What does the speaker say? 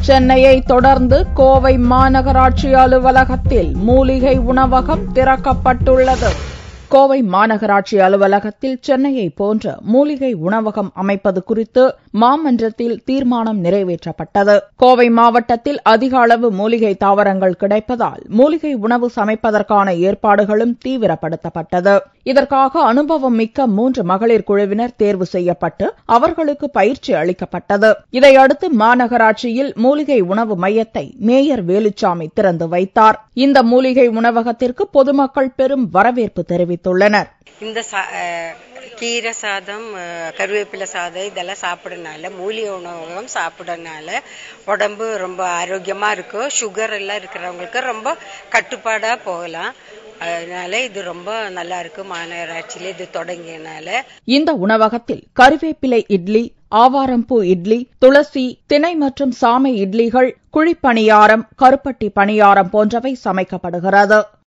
சென்னையை தொடர்ந்து கோவை மாநகராட்சி அலுவலகத்தில் மூலிகை உணவகம் திறக்கப்பட்டுள்ளது கோவை மாநகராட்சி அலுவலகத்தில் சென்னையை போன்ற மூலிகை உணவகம் அமைப்பது குறித்து மாமன்றத்தில் தீர்மானம் நிறைவேற்றப்பட்டது கோவை மாவட்டத்தில் அதிக அளவு மூலிகை தாவரங்கள் கிடைப்பதால் மூலிகை உணவு சமைப்பதற்கான ஏற்பாடுகளும் தீவிரப்படுத்தப்பட்டது இதற்காக அனுபவம் மிக்க மூன்று மகளிர் குழுவினர் தேர்வு செய்யப்பட்டு அவர்களுக்கு பயிற்சி அளிக்கப்பட்டது இதையடுத்து மாநகராட்சியில் மூலிகை உணவு மையத்தை மேயர் வேலுச்சாமி திறந்து வைத்தார் இந்த மூலிகை உணவகத்திற்கு பொதுமக்கள் பெரும் வரவேற்பு தெரிவித்துள்ளனர் இந்த சா- அஹ், கீரை சாதம் அஹ், கருவேப்பிலை சாதம் இதெல்லாம் சாப்பிடறனால மூலிகை உணவகம் சாப்பிடறனால உடம்பு ரொம்ப ஆரோக்கியமா இருக்கும் சுகர் எல்லாம் இருக்கிறவங்களுக்கு ரொம்ப கட்டுப்பாடா போகலாம் அதனால இது ரொம்ப நல்லா இருக்கு மாநகராட்சியில இது தொடங்கியனால இந்த உணவகத்தில் கருவேப்பிலை இட்லி ஆவாரம்பூ இட்லி துளசி திணை மற்றும் சாமை இட்லிகள் குழிப்பணியாரம் கருப்பட்டி பணியாரம் போன்றவை சமைக்கப்படுகிறது